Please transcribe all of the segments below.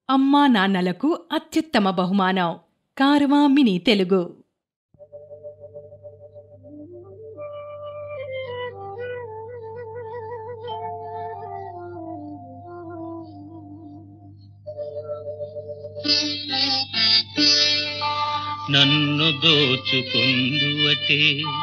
అమ్మా నాన్నలకు అత్యుత్తమ బహుమానం కారవా మినీ తెలుగు నన్ను దోచుకుందువటే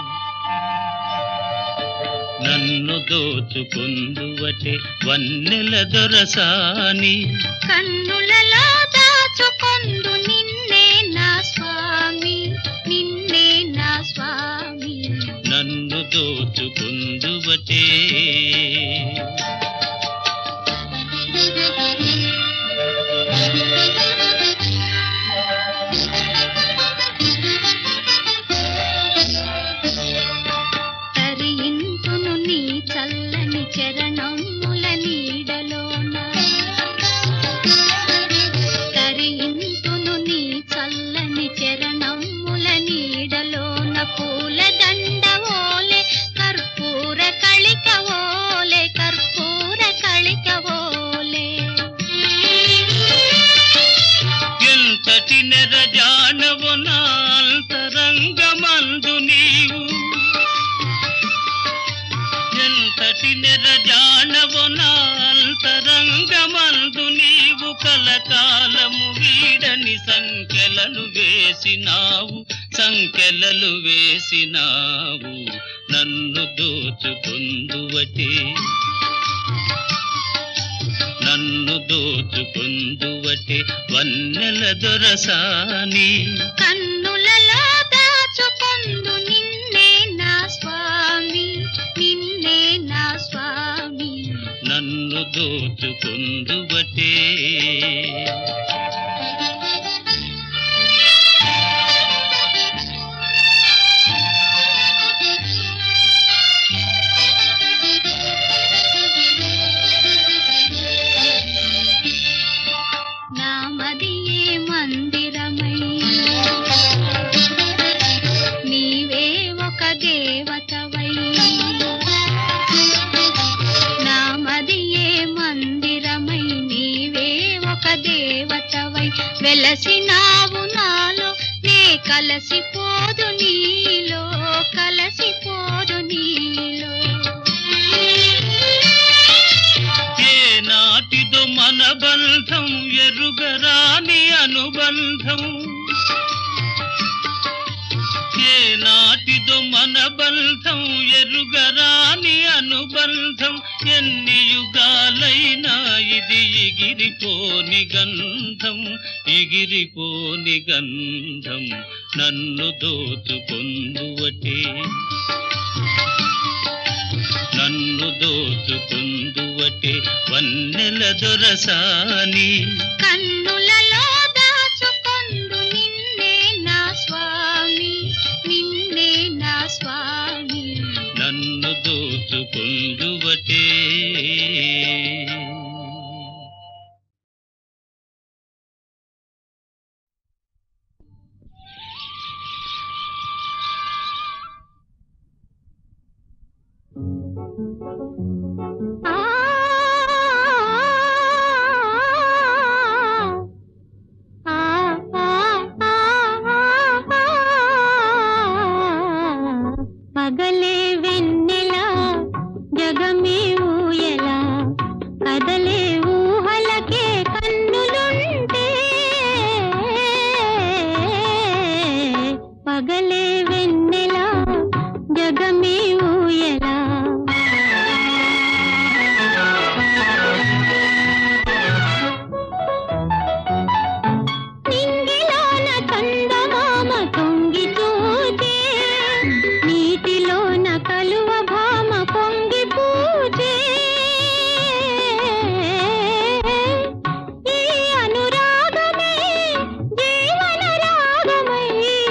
నన్ను దోచుకుందువటే వన్నెల దొరసాని కన్నులలో దాచుకొందు నిన్నే నా స్వామి నిన్నే నా స్వామి నన్ను దోచుకుందువటే తరింతును నీ చల్లని చరణముల నీడలోన తరింతును నీ చల్లని చరణముల నీడలోన పూల దండ ఓలే కర్పూర కళిక ఓలే కర్పూర కళిక ఓలే ఎంతటి నెరజానవు నాంతరంగమందు నీవు ఎంతటి నెరజానవు నాంతరంగమందు నీవు కలకాలము వీడని సంఖ్యలను వేసినావు సంఖ్యలలు వేసినావు నన్ను దోచుకుందువటే నన్ను దోచుకుందువటే వన్నెల దొరసాని కన్నులలో దాచుకొందు నిన్నే నా స్వామి నిన్నే నా స్వామి నన్ను దోచుకుందువటే నామదియే మందిరమై నీవే ఒక దేవతవై నామదియే మందిరమై నీవే ఒక దేవతవై వెలసినావు నాలో నే కలసిపోదు నీలో కలసిపోదు నీలో ఏ నాటిదో మన బంధం ఎరుగరాని అనుబంధం ఏ నాటిదో మన బంధం ఎరుగరాని అనుబంధం ఎన్ని యుగాలైనా ఇది ఎగిరిపోని గంధం ఎగిరిపోని గంధం నన్ను దోచుకొందువటే నన్ను దోచుకుందువటే వన్నెల దొరసాని కన్నులలో దాచుకొందు నిన్నే నా స్వామి నిన్నే నా స్వామి నన్ను దోచుకుందువటే ఆ ఆ పగలే వెన్నెల జగమే ఊయల కదలే ఊహలకే కన్నులుంటే పగలే వెన్నెల జగమే ఊయల నింగిలోన చందమామ తొంగి చూచే నీటిలోన కలువ భామ పొంగి పూజే ఈ అనురాగమే జీవన రాగమై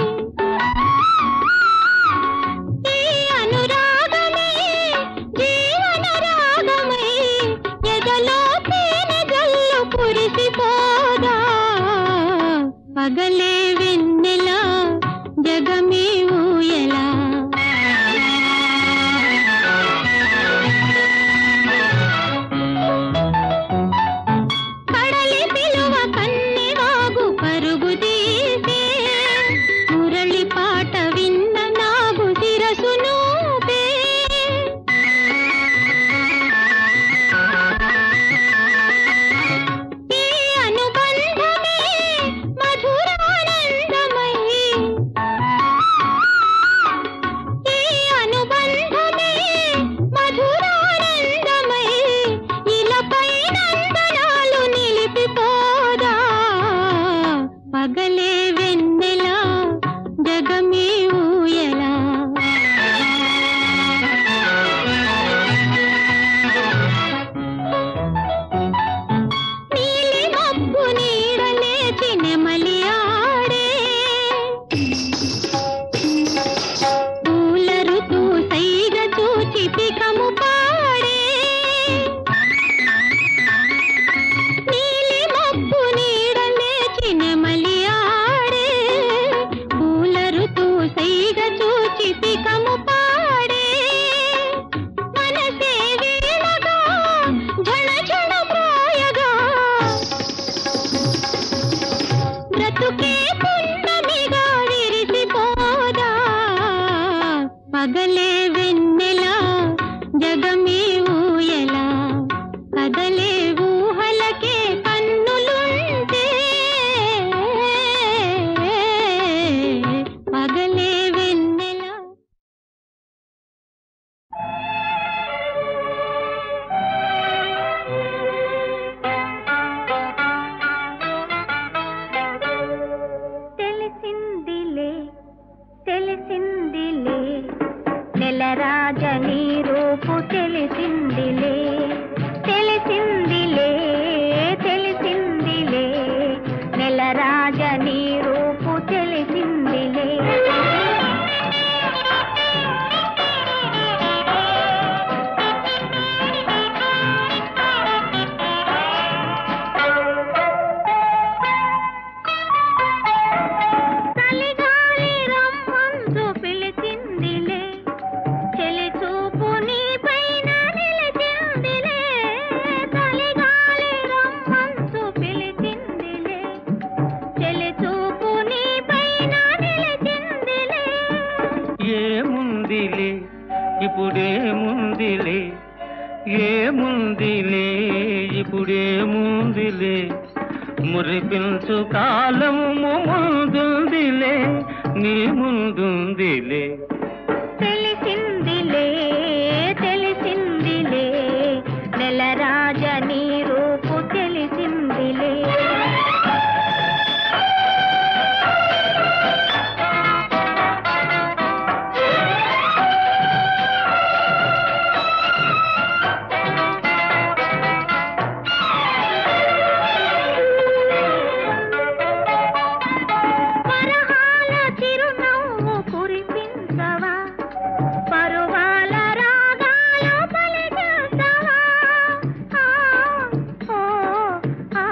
ఈ అనురాగమే జీవన రాగమై ఎదలో తేనె జల్లు కురిసిపోదా పగలే వెన్నెల జగమే ఊయలా కడలి పిలువ కన్న బ్రతుకే పున్నమిగా విరిసిపోదా పగలే వెన్నెలా జగమే ఊయలా కదలే ఊహలకే కన్నులుంటే పగలే వెన్నెలా తెలిసిందిలే తెలిసిందిలే నెలరాజని రూపు తెలిసిందిలే తెలిసిందిలే తెలిసిందిలే నెలరాజని రూపు తెలిసిందిలే చలిగాలి రమ్మంటూ పిలిచిందిలే చెలి చూపు నీ పైన నిలిచిందిలే చలిగాలి రమ్మంటూ పిలిచిందిలే చెలి చూపు నీ పైన నిలిచిందిలే ఏముందిలే ఇప్పుడేముందిలే ఏముందిలే ఇప్పుడేముందిలే మురిపించు కాలము ముందుందిలే నీ ముందుందిలే తెలిసిందిలే తెలిసిందిలే నెలరాజ నీ రూపు తెలిసిందిలే పరహాల చిరునవ్వు కురిపించవా పరువాల రాగాలు పలికించవా ఆ, ఓ, ఆ,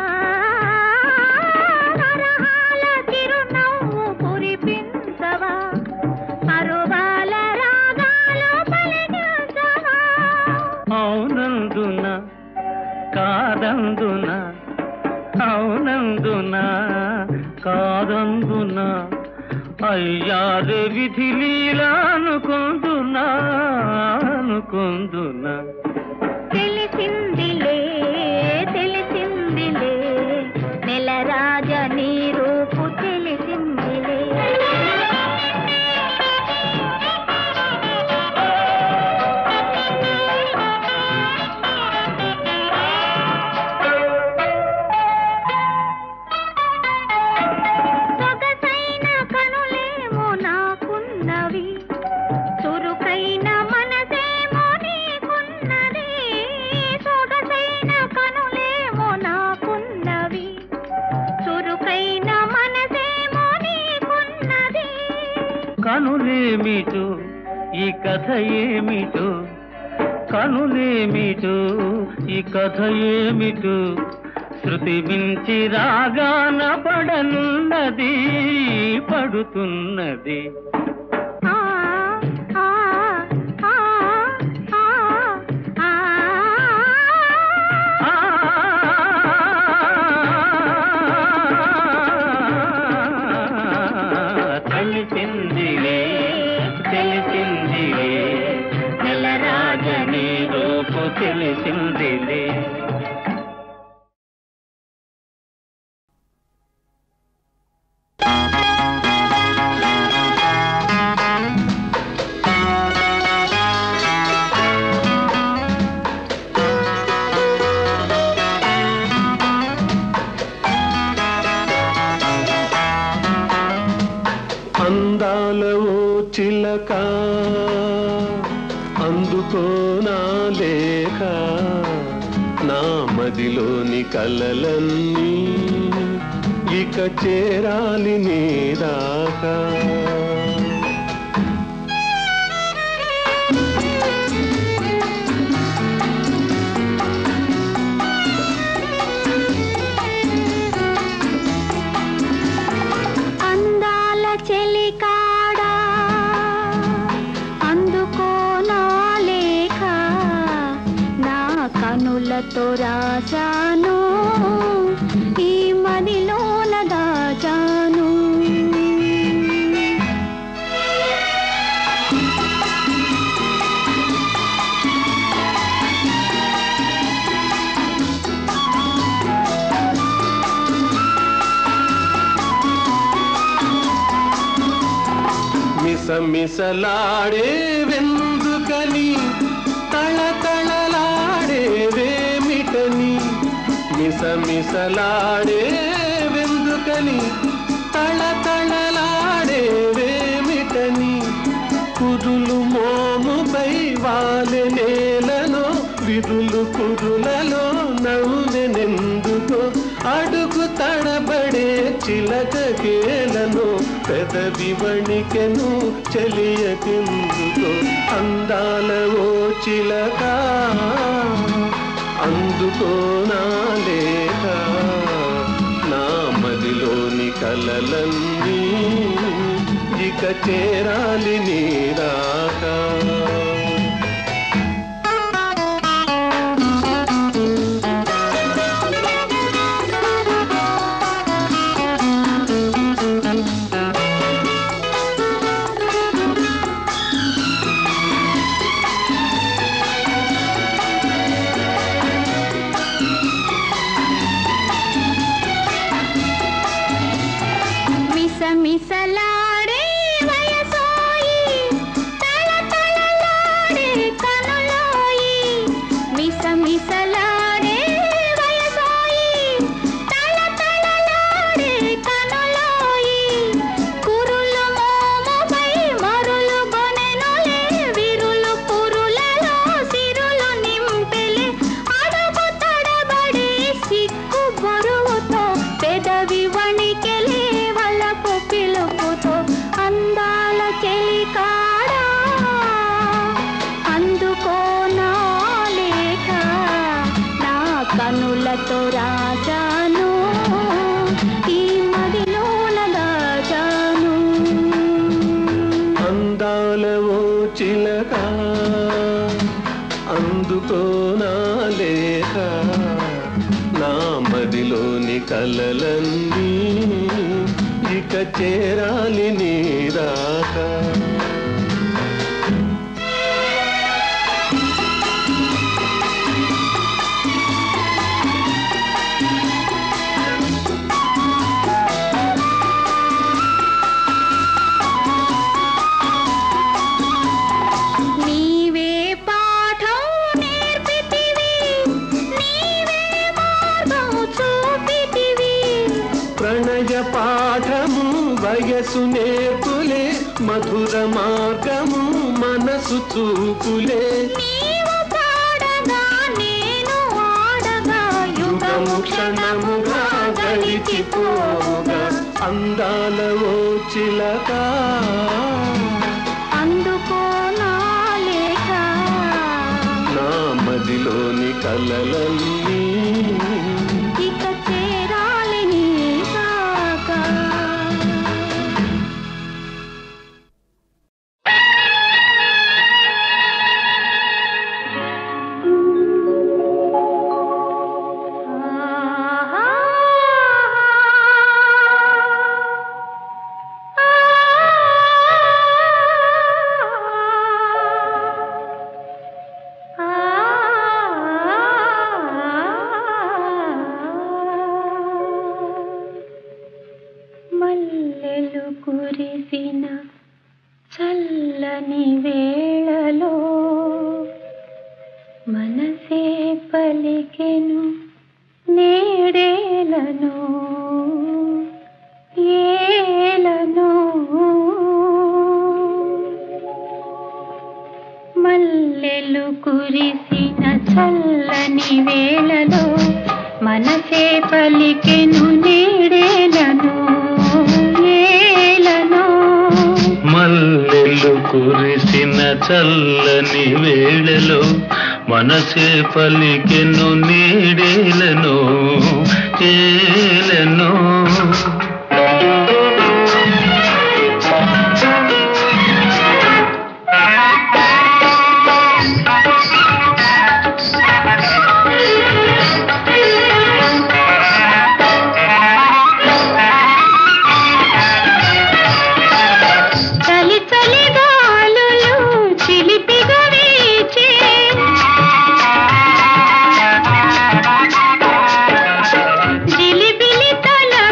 పరహాల చిరునవ్వు కురిపించవా పరువాల రాగాలు పలికించవా అవునందున కాదందున అవునందున కాదందున అయ్యారు విధి లీలా అనుకుందునా అనుకుందునా తెలిసిందిలే తెలిసిందిలే నెలరాజ నీ రూపు తెలిసిందిలే సొగసైన కనులేమో నాకున్నవి చురుకైన మనసేమో నీకున్నది సొగసైన కనులేమో నాకున్నవి చురుకైన మనసేమో నీకున్నది కనులేమిటో ఈ కథ ఏమిటో కనులేమిటో ఈ కథ ఏమిటో శృతి మించి రాగాన పడనున్నది పడుతున్నది ఆ ఆ ఆ ఆ ఆ ఆ తెలిసిందిలే తెలిసిందిలే నెలరాజని రూపు తెలిసిందిలే అందాల ఓ చిలక అందుకో నా లేఖ నా మదిలోని కలలన్నీ ఇక చేరాలి నీ దాకా అందాల చెలికాడా అందుకో నా లేఖ నా కనులతో రాశాను ఈ మదిలోన దాచాను మిసమిసలాడే వెందుకని తళతళలాడే వేమిటని మిసమిసలాడే వెందుకని తళతళలాడే వేమిటని కురులు మోముపై వాలె నేలలో విరులు కురులలో నవ్వెనెందుకో అడుగు తడబడే చిలక కేలను పెదవి వణికెను చెలియకెందుకో అందాల ఓ చిలక అందుకో నా లేక నా మదిలోని కలలన్నీ ఇక చేరాలి నీరాక మిసమిసలాడే వయసోయి తళతళలాడే కనులోయి మిసమిసలాడే వయసోయి తళతళలాడే కనులోయి కురులు మోముపై మరులు గొనెనులే విరులు పురులలో సిరులు నింపెలే అడుగు తడబడి సిక్కు బరువుతో పెదవి వణికెలే వలపు పిలుపుతో అందాల చెలికాడా అందుకో నా లేఖ నా కనులతో రాజాను ఈ మదిలోన దాచాను అందాల ఓ చిలక అందుకో నా లేక నా మదిలోని కలలన్నీ ఇక చేరాలి నీరాక నీవే పాఠం నేర్పితివి నీవే మార్గం చూపితివి ప్రణయ పాఠము వయసు నేర్పులే మధుర మార్గము మనసు చూపులే నీవు పాడగా నేను ఆడగా యుగము క్షణముగా గడిచిపోగా అందాల ఓ చిలక అందుకో నా లేఖ నా మదిలోని కలలన్నీ ఇక చేరాలి నీ కాక మల్లెలు కురిసిన చల్లని వేళలో మనసే పలికెను నేడేలను ఏలను మల్లెలు కురిసిన చల్లని వేళలో మనసే పలికెను నేడేలను ఏలను మల్లెలు కురిసిన చల్లని వేళలో మనసే పలికెను నీడేలను ఏలను చలి చలి గాలులు చిలిపిగా వీచే జిలిబిలి తల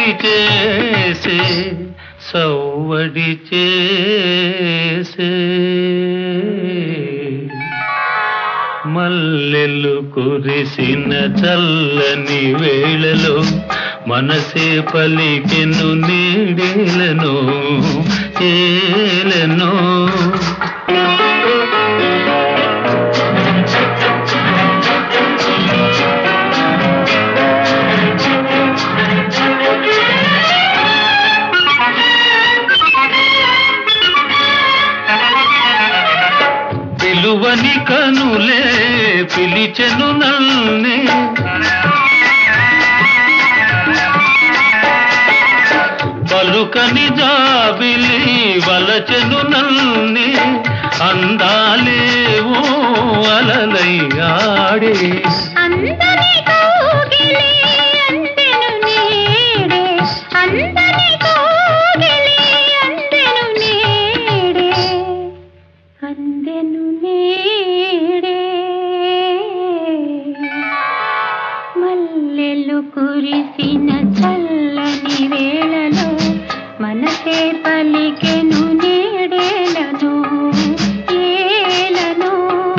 సవ్వడి చేసే సవ్వడి చేసే మల్లెలు కురిసిన చల్లని వేళలో మనసే పలికెను నీడేలను ఏలను పిలువని కనులే పిలిచెను నల్నే పలుకని జాబిలి వలచెను నల్ని అందాలేవో అలలై ఆడే అందని కోగిలి అందెను నేడే అందని కోగిలి అందెను నేడే అందెను నేడే మల్లెలు కురిసిన చల్లని వేళలో మనసే పలికెను నేడేలను ఏలను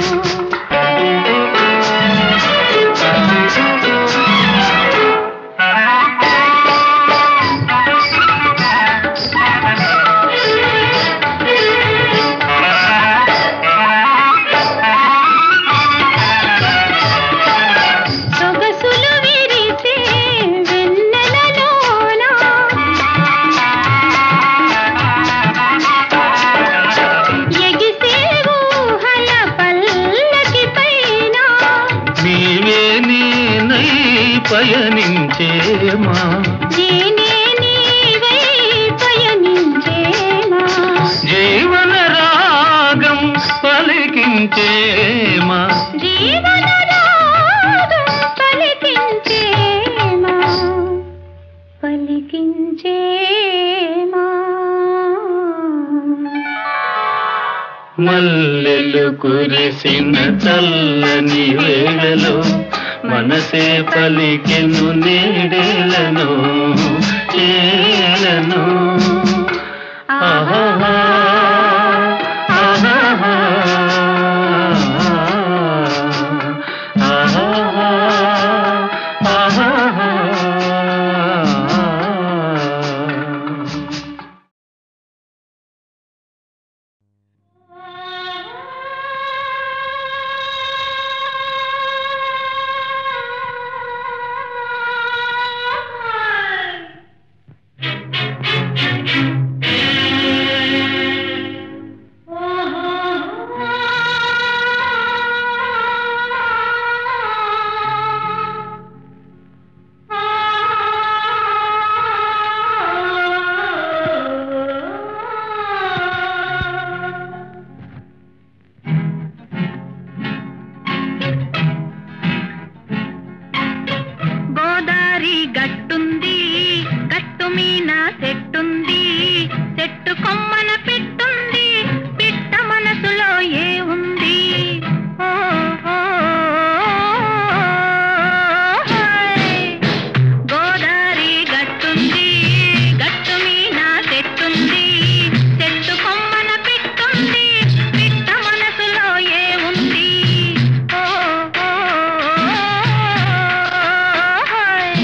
సొగసులు విరిసే వెన్నెలలోన ఎగిసే ఊహల పల్లకి పైన నీవే నేనై పయనించేమా నేనే నీవై పయనించేమా జీవన రాగం పలికించేమా జీవన రాగం పలికించేమా పలికించేమా మల్లెలు కురిసిన చల్లని వేళలో మనసే పలికెను నీడేలను ఏలను ఆహాహా, ఆహాహా, ఆహాహా, ఆహాహా. గోదారి గట్టుంది గట్టు మీన చెట్టుంది చెట్టు కొమ్మన పెట్టుంది పిట్ట మనసులో ఏ ఉంది ఓ, ఓ, హోయ్. గోదారి గట్టుంది గట్టు మీన చెట్టుంది చెట్టు కొమ్మన పెట్టుంది పిట్ట మనసులో ఏ ఉంది ఓ, ఓ, హోయ్.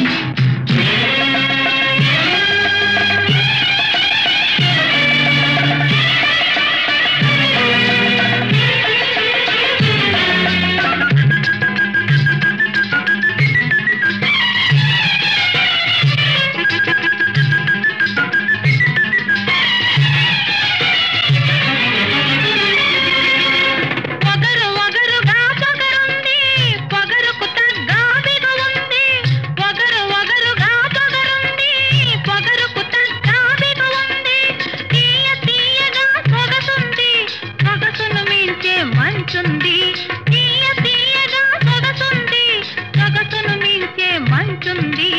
పొగరు ఒగరుగా పొగరుంది పొగరుకు తగ్గ బిగు ఉంది పొగరు ఒగరుగా పొగరుంది పొగరుకు తగ్గ బిగు ఉంది తీయ తీయగా సొగసుంది సొగసును మించే మంచుంది తీయ తీయగా సొగసుంది సొగసును మించే మంచుంది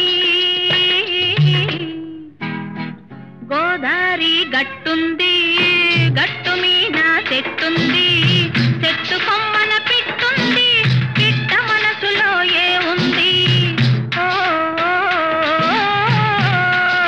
గోదారి గట్టుంది గట్టు మీద చెట్టుంది చెట్టు కొమ్మన పిట్టుంది పిట్ట మనసులో ఏ ఉంది ఓ, ఓ, ఓ,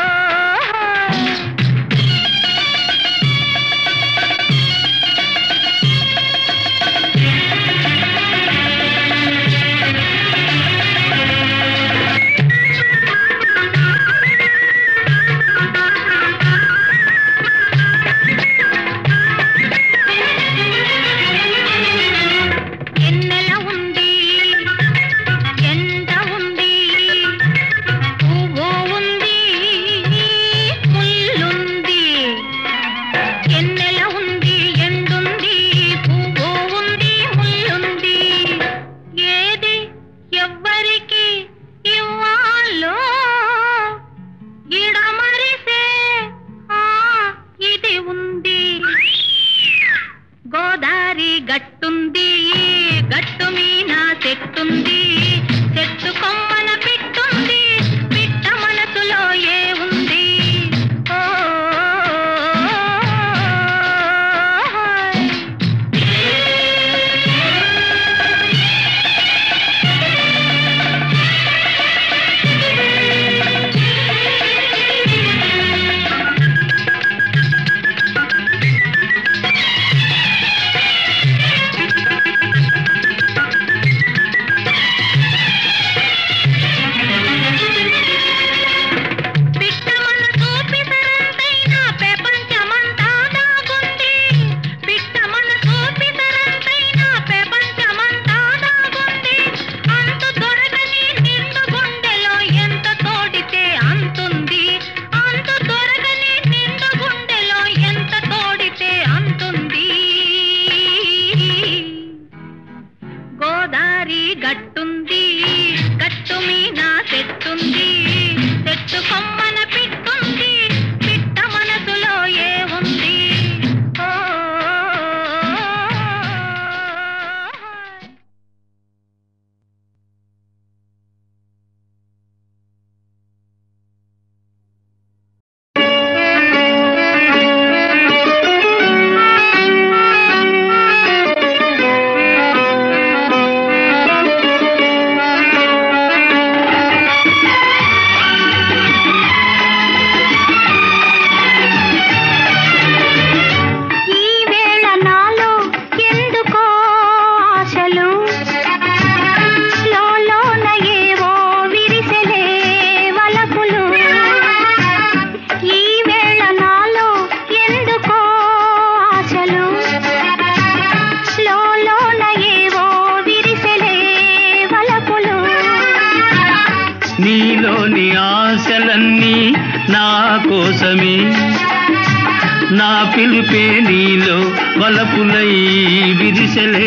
నా కోసమే నా పిలుపే నీలో వలపులై విరిసలే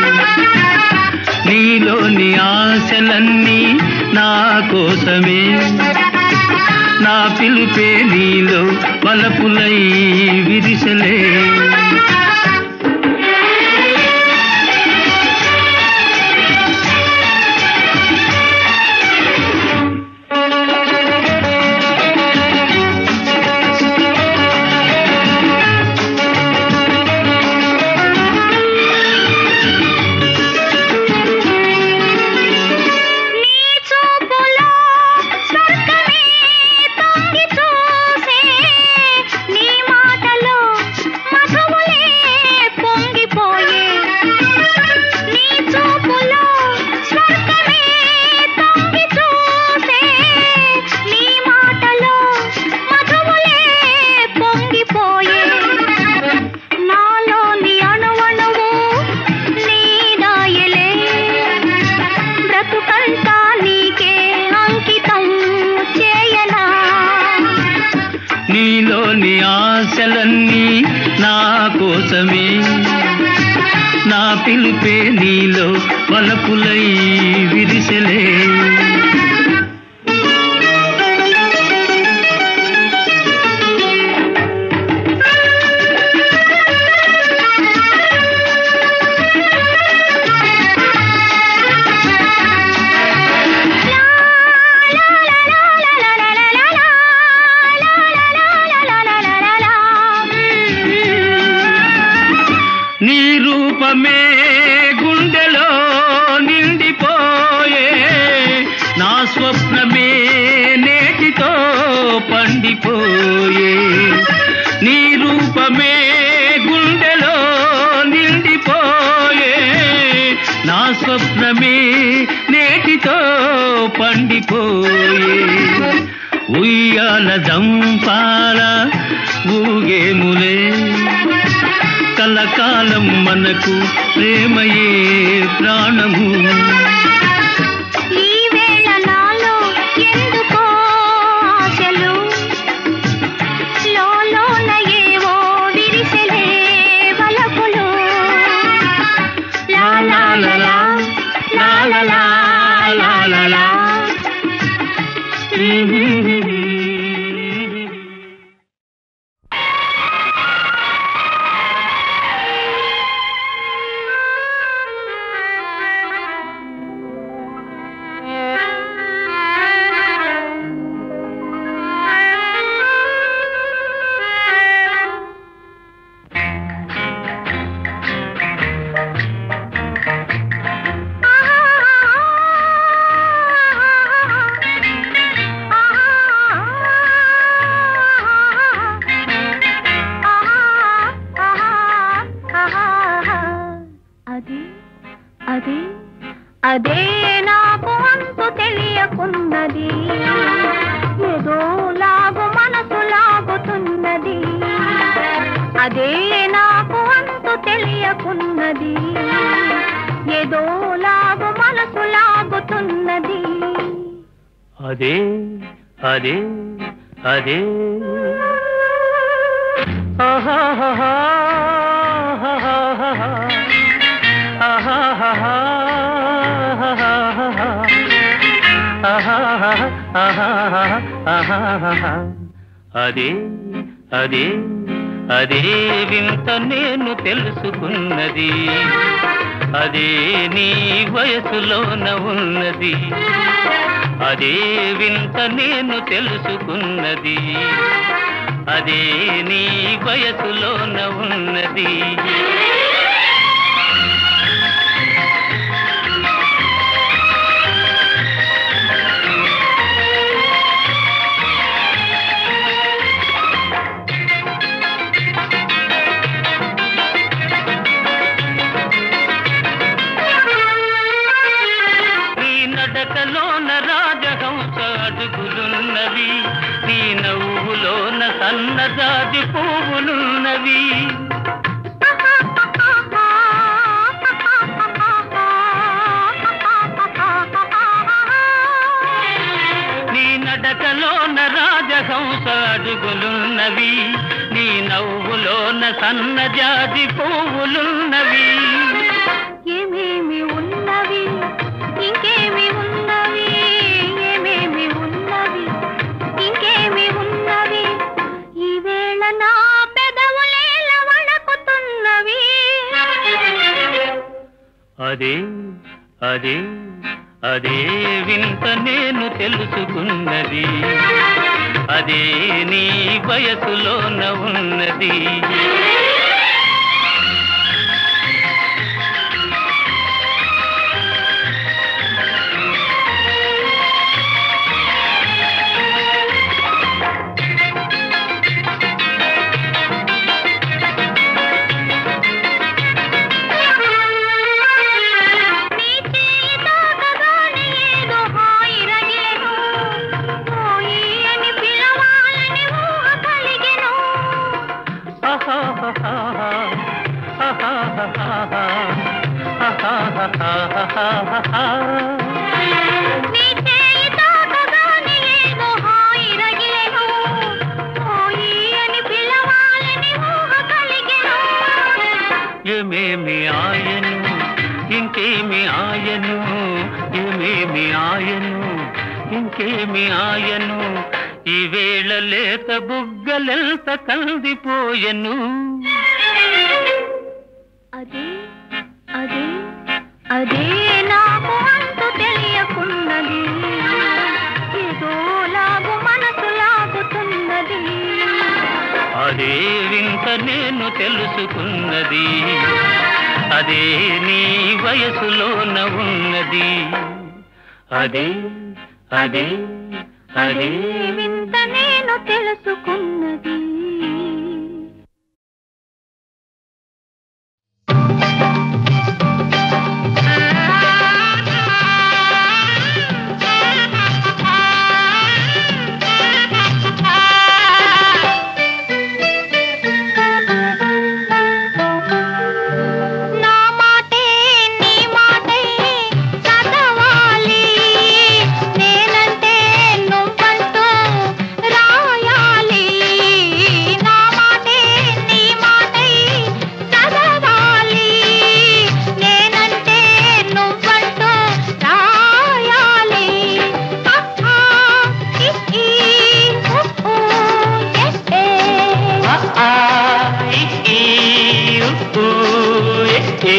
నీలోని ఆశలన్నీ నా కోసమే నా పిలుపే నీలో వలపులై విరిసలే నీ చూపులో స్వర్గమే తొంగి చూసే నీ మాటలో మధువులే పొంగిపోయే నీ చూపులో స్వర్గమే తొంగి చూసే నీ మాటలో మధువులే పొంగిపోయే నాలోని అణువణువు నీ రాయలే బ్రతుకంతా నీకే అంకితం చేయనా నీలోని ఆశలన్నీ నా కోసమే నా పిలుపే నీలో వలపులై విరిసలే నీ రూపమే గుండెలో నిండిపోయే నా స్వప్నమే నేటితో పండిపోయే నీ రూపమే గుండెలో నిండిపోయే నా స్వప్నమే నేటితో పండిపోయే ఉయ్యాల జంపాల ఊగేములే కలకాలం మనకు ప్రేమయే ప్రాణము ఈ వేళ నాలో ఎందుకో ఆశలు లోలోన ఏవో విరిసెలే వలపులు లా లా లా లా, లా లా లా, లా లా లా. అది అది అదే నాకు అంతు తెలియకున్నది ఏదో లాగు మనసు లాగుతున్నది అదే నాకు అంతు తెలియకున్నది ఏదో లాగు మనసు లాగుతున్నది అదే అదే అదే ఆహాహాహా, ఆహాహాహా, ఆహాహాహా, ఆహాహాహా, ఆహాహాహా, ఆహాహాహా. అదే అదే అదే వింత నేను తెలుసుకున్నది అదే నీ వయసులోన ఉన్నది అదే వింత నేను తెలుసుకున్నది అదే నీ వయసులోన ఉన్నది నీ నడకలోన రాజహంస అడుగులున్నవి నీ నవ్వులోన సన్నజాజి పువ్వులున్నవి నీ నడకలోన రాజ రాజహంస అడుగులున్నవి నీ నవ్వులోన సన్నజాజి పువ్వులున్నవి ఏమేమి ఉన్నవి ఇంకేమి ఉన్నవి ఏమేమి ఉన్నవి ఇంకేమి ఉన్నవి ఈవేళ నా పెదవులేల వణకుతున్నవి అదే అదే అదే వింత నేను తెలుసుకున్నది అదే నీ వయసులోన ఉన్నది నీ చేయి తాకగానే ఏదో హాయి రగిలెను. హాయి అని పిలవాలని ఊహ కలిగెను. నీ చేయి తాకగానే ఏదో హాయి రగిలెను. హాయి అని పిలవాలని ఊహ కలిగెను. ఏమేమి ఆయను ఇంకేమి ఆయను ఏమేమి ఆయను ఇంకేమి ఆయను ఈ వేళ లేత బుగ్గలెంత కందిపోయెను అదే అదే అదే నాకు అంతు తెలియకున్నది ఏదో లాగు మనసు లాగుతున్నది అదే వింత నేను తెలుసుకున్నది అదే నీ వయసులోన ఉన్నది అదే అదే అదే అదే వింత నేను తెలుసుకున్నది నా మాటే నీ మాటే చదవాలి నేనంటే నువ్వంటూ రాయాలి నా మాటే నీ మాటే చదవాలి నేనంటే నువ్వంటూ రాయాలి అహా ఇహి ఉహు ఎహే ఆ, ఈ, ఈ, ఉ, ఊ, ఏ, ఏ.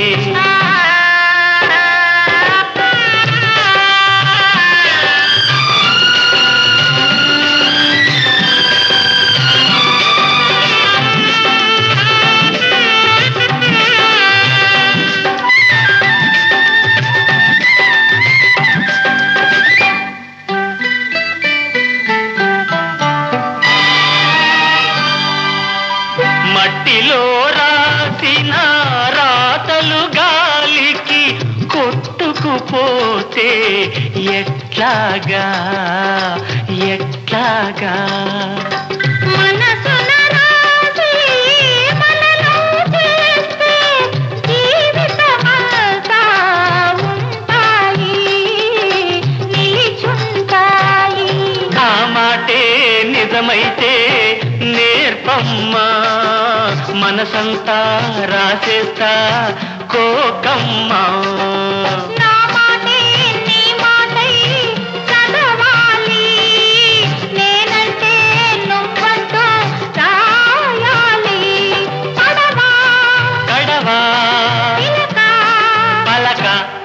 మట్టిలో రాసిన రాతలు గాలికి కొట్టుకుపోతే ఎట్లాగా ఎట్లాగా మనసున రాసి మనలో చేస్తే జీవితమంతా ఉంటాయి నిలిచుంటాయి ఆ మాటే నిజమైతే నేర్పమ్మా మనసంతా రాసేస్తా కోకమ్మా నా మాటే నీ మాటై చదవాలి నేనంటే నువ్వంటూ రాయాలి పడవా కడవా పిలక పలక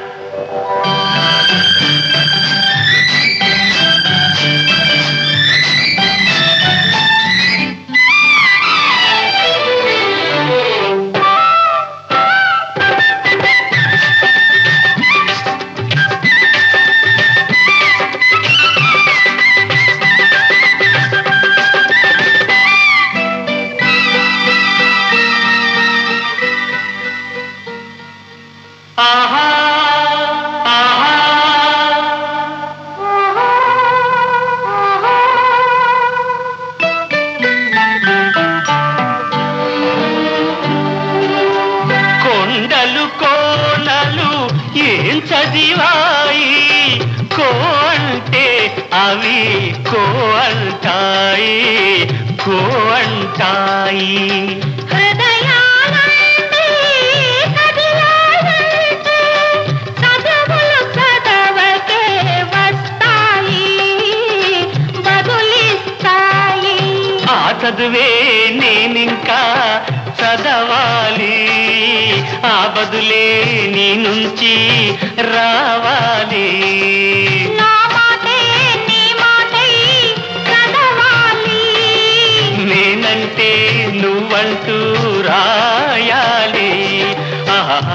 ఆహా ఆహా కొండలు కోనలు ఏం చదివాయి కో అంటే అవి కో అంటే అంటాయి కో అంటాయి హృదయాలంటే కదిలాలంటే చదువులు చదవకే వస్తాయి బదులిస్తాయి ఆ చదువే నేనింకా చదవాలి ఆ బదులే నీ నుంచి రావాలి నా మాటే నీ మాటై చదవాలి నేనంటే నువ్వంటూ రాయాలి ఆహా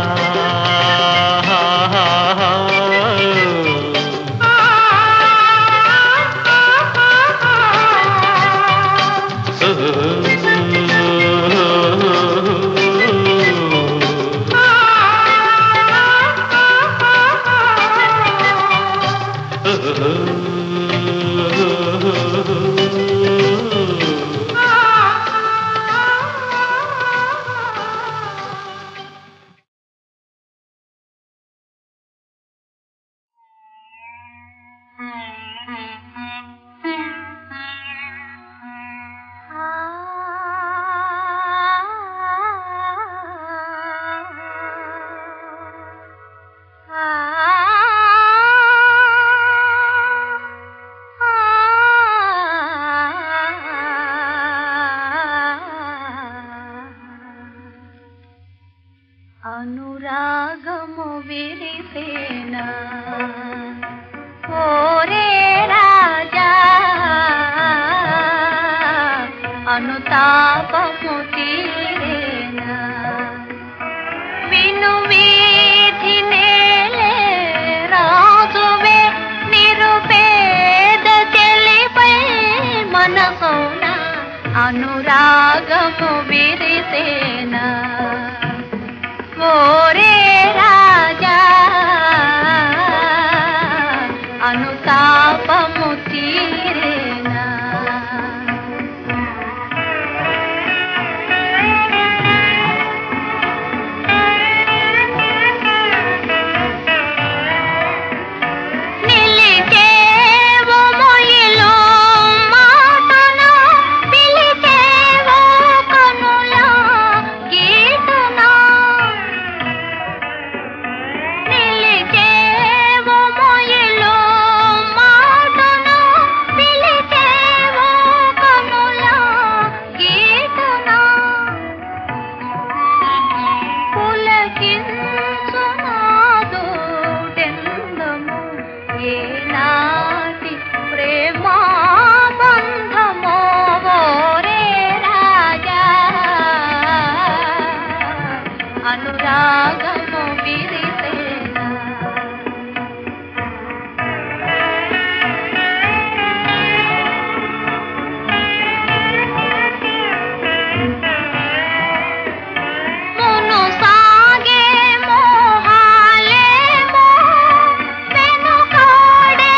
అనురాగము విరిసేనా ఓరే రాజా అనుతాపము తీరేనా విను వీధి నేలే రాజువే నిరుపేద తెలిపై మనసౌన అనురాగము విరిసేనా ఓరే రాజా అనుతాపము తీరేనా నిలిచేవో మొయిలో మాటను పిలిచేవో కనుల గీతన నిలిచేవో మొయిలో మాటను పిలిచేవో కనుల గీతన పులకించునాదోడెందము ఏనాటి ప్రేమా బంధమో ఓరే రాజా అనురాగము విరిసేనా మును సాగే మోహాలేమో వెనుకాడే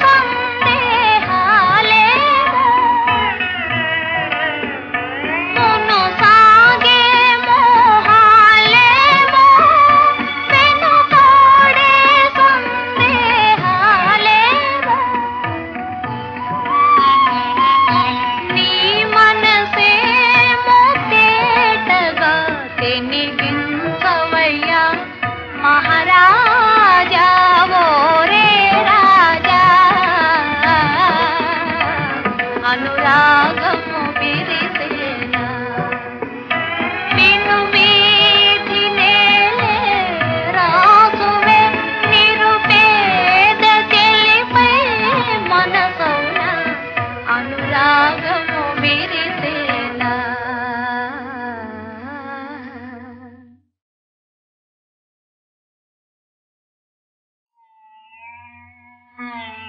సందేహాలేమో మును సాగే మోహాలేమో వెనుకాడే సందేహాలేమో నీ మనసే ముద్దేటగా తెనిగించవయ్యా మహారాజా ఓరే రాజా అనురాగము విరిసేనా విను వీధి నేలే రాజువే నిరుపేద తెలిపై మనసౌన అనురాగము విరిసేనా Mm-hmm.